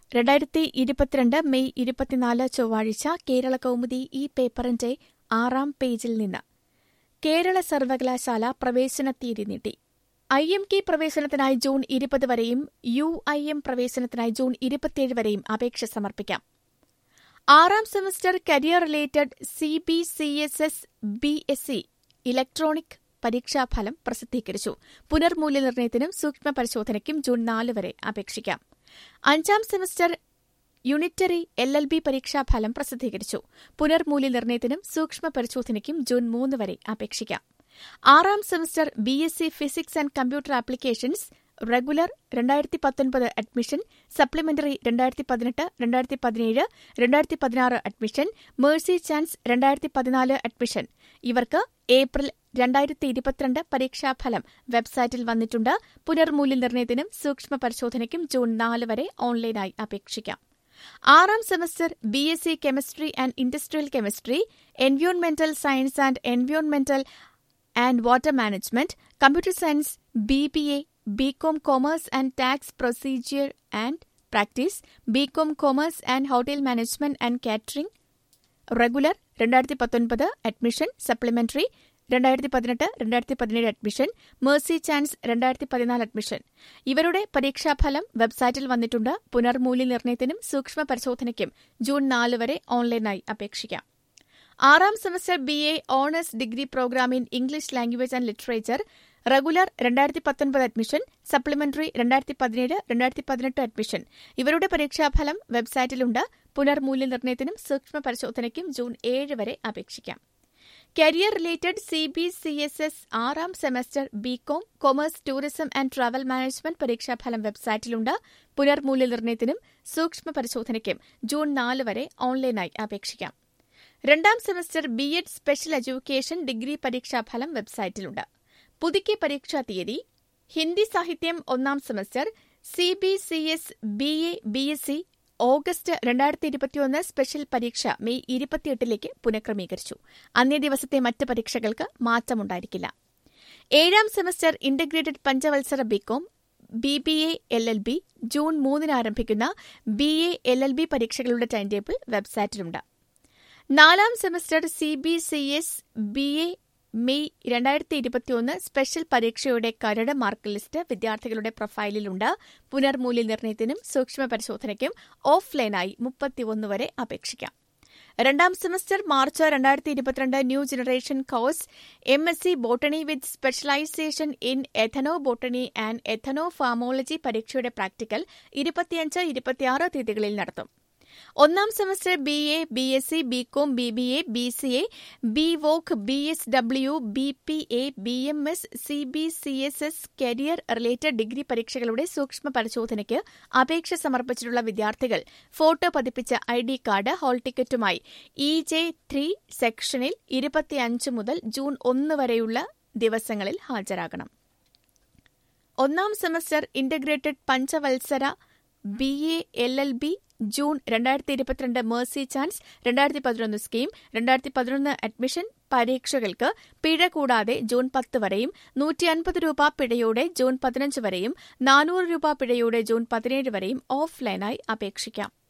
രണ്ടായിരത്തി ഇരുപത്തിരണ്ട് മെയ് ഇരുപത്തിനാല് ചൊവ്വാഴ്ച കേരള കൗമുദി ഈ പേപ്പറിന്റെ ആറാം പേജിൽ നിന്ന് കേരള സർവകലാശാല പ്രവേശന തീയതി നീട്ടി ഐ എം കെ പ്രവേശനത്തിനായി ജൂൺ ഇരുപത് വരെയും യു ഐ എം പ്രവേശനത്തിനായി ജൂൺ ഇരുപത്തിയേഴ് വരെയും അപേക്ഷ സമർപ്പിക്കാം ആറാം semester career related C B C S S B S C electronic പരീക്ഷാഫലം പ്രസിദ്ധീകരിച്ചു പുനർമൂല്യനിർണ്ണയത്തിനും സൂക്ഷ്മ പരിശോധനയ്ക്കും ജൂൺ നാല് വരെ അപേക്ഷിക്കാം അഞ്ചാം semester unitary L L B പരീക്ഷാഫലം പ്രസിദ്ധീകരിച്ചു പുനർമൂല്യനിർണ്ണയത്തിനും സൂക്ഷ്മ പരിശോധനയ്ക്കും ജൂൺ മൂന്ന് വരെ അപേക്ഷിക്കാം ആറാം semester B S C physics and computer applications regular രണ്ടായിരത്തി പത്തൊൻപത് അഡ്മിഷൻ സപ്ലിമെന്ററി രണ്ടായിരത്തി പതിനെട്ട് രണ്ടായിരത്തി പതിനേഴ് രണ്ടായിരത്തി പതിനാറ് അഡ്മിഷൻ മേഴ്സി ചാൻസ് രണ്ടായിരത്തി പതിനാല് അഡ്മിഷൻ ഇവർക്ക് ഏപ്രിൽ രണ്ടായിരത്തി ഇരുപത്തിരണ്ട് പരീക്ഷാഫലം വെബ്സൈറ്റിൽ വന്നിട്ടുണ്ട് പുനർമൂല്യനിർണ്ണയത്തിനും സൂക്ഷ്മ പരിശോധനയ്ക്കും ജൂൺ നാല് വരെ ഓൺലൈനായി അപേക്ഷിക്കാം ആറാം semester B S C chemistry and industrial chemistry എൻവയോൺമെന്റൽ science and എൻവയോൺമെന്റൽ and water management computer science B B A BCom commerce and tax procedure and practice BCom commerce and hotel management and catering regular രണ്ടായിരത്തി പത്തൊൻപത് admission supplementary രണ്ടായിരത്തി പതിനെട്ട് രണ്ടായിരത്തി പതിനേഴ് admission Mercy chance രണ്ടായിരത്തി പതിനാല് admission ഇവരുടെ പരീക്ഷാഫലം വെബ്സൈറ്റിൽ വന്നിട്ടുണ്ട് പുനർമൂല്യനിർണ്ണയത്തിനും സൂക്ഷ്മ പരിശോധനയ്ക്കും ജൂൺ നാല് വരെ ഓൺലൈനായി അപേക്ഷിക്കാം ആറാം semester B A honours degree programme in English language and literature regular രണ്ടായിരത്തി പത്തൊൻപത് അഡ്മിഷൻ സപ്ലിമെന്ററി രണ്ടായിരത്തി പതിനേഴ് രണ്ടായിരത്തി പതിനെട്ട് അഡ്മിഷൻ ഇവരുടെ പരീക്ഷാഫലം വെബ്സൈറ്റിലുണ്ട് പുനർമൂല്യനിർണ്ണയത്തിനും സൂക്ഷ്മ പരിശോധനയ്ക്കും ജൂൺ ഏഴ് വരെ അപേക്ഷിക്കാം career related C B C S S ആറാം semester BCom commerce tourism and travel management പരീക്ഷാഫലം വെബ്സൈറ്റിലുണ്ട് പുനർമൂല്യനിർണ്ണയത്തിനും സൂക്ഷ്മ പരിശോധനയ്ക്കും ജൂൺ നാല് വരെ ഓൺലൈനായി അപേക്ഷിക്കാം രണ്ടാം semester B Ed special education degree പരീക്ഷാഫലം വെബ്സൈറ്റിലുണ്ട് പുതുക്കിയ പരീക്ഷാ തീയതി ഹിന്ദി സാഹിത്യം ഒന്നാം semester C B C S B A B S C August രണ്ടായിരത്തി ഇരുപത്തിയൊന്ന് സ്പെഷ്യൽ പരീക്ഷ മെയ് ഇരുപത്തിയെട്ടിലേക്ക് പുനഃക്രമീകരിച്ചു അന്നേ ദിവസത്തെ മറ്റ് പരീക്ഷകൾക്ക് മാറ്റമുണ്ടായിരിക്കില്ല ഏഴാം സെമസ്റ്റർ ഇന്റഗ്രേറ്റഡ് പഞ്ചവത്സര BCom B B A L L B June മൂന്നിന് ആരംഭിക്കുന്ന B A L L B പരീക്ഷകളുടെ ടൈം ടേബിൾ വെബ്സൈറ്റിലുണ്ട് നാലാം semester C B C S B A May രണ്ടായിരത്തി ഇരുപത്തിയൊന്ന് സ്പെഷ്യൽ പരീക്ഷയുടെ കരട് മാർക്ക് ലിസ്റ്റ് വിദ്യാർത്ഥികളുടെ പ്രൊഫൈലിലുണ്ട് പുനർമൂല്യനിർണ്ണയത്തിനും സൂക്ഷ്മ പരിശോധനയ്ക്കും ഓഫ്ലൈനായി മുപ്പത്തിയൊന്ന് വരെ അപേക്ഷിക്കാം രണ്ടാം സെമസ്റ്റർ മാർച്ച് രണ്ടായിരത്തി ഇരുപത്തിരണ്ട് new generation course M S C botany with specialisation in ethnobotany and ethnopharmacology പരീക്ഷയുടെ പ്രാക്ടിക്കൽ ഇരുപത്തിയഞ്ച് ഇരുപത്തിയാറ് തീയതികളിൽ നടത്തും ഒന്നാം semester B A B S C B Com B B A B C A B Voc B S W B P A B M S C B C S S career related degree പരീക്ഷകളുടെ സൂക്ഷ്മ പരിശോധനയ്ക്ക് അപേക്ഷ സമർപ്പിച്ചിട്ടുള്ള വിദ്യാർത്ഥികൾ photo പതിപ്പിച്ച I D card hall ടിക്കറ്റുമായി E J three സെക്ഷനിൽ ഇരുപത്തിയഞ്ച് മുതൽ ജൂൺ ഒന്ന് വരെയുള്ള ദിവസങ്ങളിൽ ഹാജരാകണം ഒന്നാം സെമസ്റ്റർ ഇന്റഗ്രേറ്റഡ് പഞ്ചവത്സര B A L L B June രണ്ടായിരത്തി ഇരുപത്തിരണ്ട് മേഴ്സി ചാൻസ് രണ്ടായിരത്തി പതിനൊന്ന് സ്കീം രണ്ടായിരത്തി പതിനൊന്ന് അഡ്മിഷൻ പരീക്ഷകൾക്ക് പിഴ കൂടാതെ ജൂൺ പത്ത് വരെയും നൂറ്റി അൻപത് രൂപ പിഴയോടെ ജൂൺ പതിനഞ്ച് വരെയും നാനൂറ് രൂപ പിഴയോടെ ജൂൺ പതിനേഴ് വരെയും ഓഫ്ലൈനായി അപേക്ഷിക്കാം